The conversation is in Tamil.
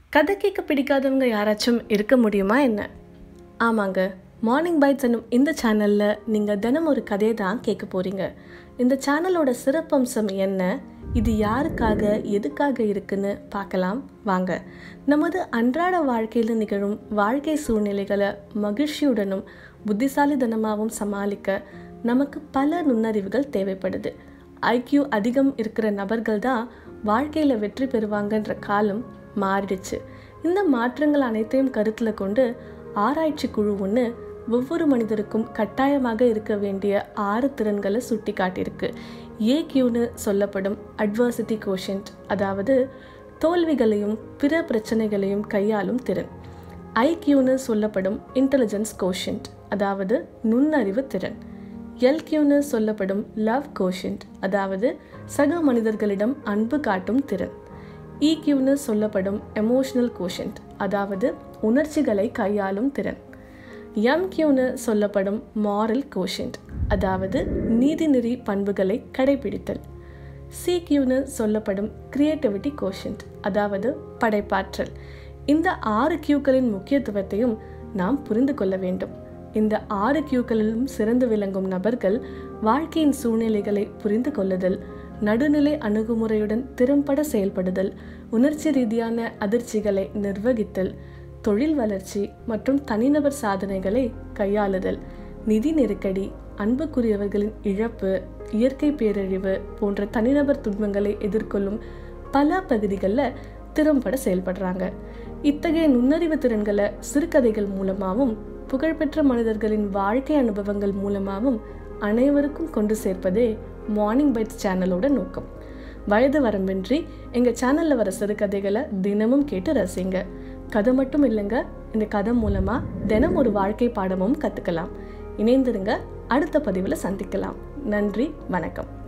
கதை கேட்க பிடிக்காதவங்க யாராச்சும் இருக்க முடியுமா என்ன ஆமாங்க மார்னிங் பைட்ஸ் என்னும் இந்த சேனலில் நீங்கள் தினம் ஒரு கதையை தான் கேட்க போகிறீங்க இந்த சேனலோட சிறப்பம்சம் என்ன இது யாருக்காக எதுக்காக இருக்குன்னு பார்க்கலாம் வாங்க நமது அன்றாட வாழ்க்கையில் நிகழும் வாழ்க்கை சூழ்நிலைகளை மகிழ்ச்சியுடனும் புத்திசாலித்தனமாகவும் சமாளிக்க நமக்கு பல நுண்ணறிவுகள் தேவைப்படுது ஐக்யூ அதிகம் இருக்கிற நபர்கள் தான் வாழ்க்கையில் வெற்றி பெறுவாங்கன்ற காலம் மாறிடுச்சு இந்த மாற்றங்கள் அனைத்தையும் கருத்தில் கொண்டு ஆராய்ச்சி குழு ஒன்று ஒவ்வொரு மனிதருக்கும் கட்டாயமாக இருக்க வேண்டிய ஆறு திறன்களை சுட்டி காட்டியிருக்கு ஏக்யூன்னு சொல்லப்படும் அட்வர்சிட்டி கோஷன்ட் அதாவது தோல்விகளையும் பிற பிரச்சனைகளையும் கையாளும் திறன் ஐக்யூன்னு சொல்லப்படும் இன்டெலிஜென்ஸ் கோஷன்ட் அதாவது நுண்ணறிவு திறன் எல்கியூன்னு சொல்லப்படும் லவ் கோஷன்ட் அதாவது சக மனிதர்களிடம் அன்பு காட்டும் திறன் இக்யூன்னு சொல்லப்படும் எமோஷனல் கோஷன்ட் அதாவது உணர்ச்சிகளை கையாளும் திறன் எம்கியூன்னு சொல்லப்படும் மாரல் கோஷன்ட் அதாவது நீதிநெறி பண்புகளை கடைபிடித்தல் சிக்யூன்னு சொல்லப்படும் கிரியேட்டிவிட்டி கோஷன்ட் அதாவது படைப்பாற்றல் இந்த ஆறு கியூக்களின் முக்கியத்துவத்தையும் நாம் புரிந்து கொள்ள வேண்டும் இந்த ஆறு கியூக்களிலும் சிறந்து விளங்கும் நபர்கள் வாழ்க்கையின் சூழ்நிலைகளை புரிந்து கொள்ளுதல் நடுநிலை அணுகுமுறையுடன் திறம்பட செயல்படுதல் உணர்ச்சி ரீதியான அதிர்ச்சிகளை நிர்வகித்தல் தொழில் வளர்ச்சி மற்றும் தனிநபர் சாதனைகளை கையாளுதல் நிதி நெருக்கடி அன்புக்குரியவர்களின் இழப்பு இயற்கை பேரழிவு போன்ற தனிநபர் துன்பங்களை எதிர்கொள்ளும் பல பகுதிகளில் திறம்பட செயல்படுறாங்க இத்தகைய நுண்ணறிவு திறன்களை சிறுகதைகள் மூலமாகவும் புகழ்பெற்ற மனிதர்களின் வாழ்க்கை அனுபவங்கள் மூலமாகவும் அனைவருக்கும் கொண்டு சேர்ப்பதே மார்னிங் பைட்ஸ் சேனலோட நோக்கம் வயது வரம்பின்றி எங்கள் சேனலில் வர சிறுகதைகளை தினமும் கேட்டு ரசிங்க கதை மட்டும் இல்லைங்க இந்த கதை மூலமாக தினம் ஒரு வாழ்க்கை பாடமும் கற்றுக்கலாம் இணைந்திருங்க அடுத்த பதிவில் சந்திக்கலாம் நன்றி வணக்கம்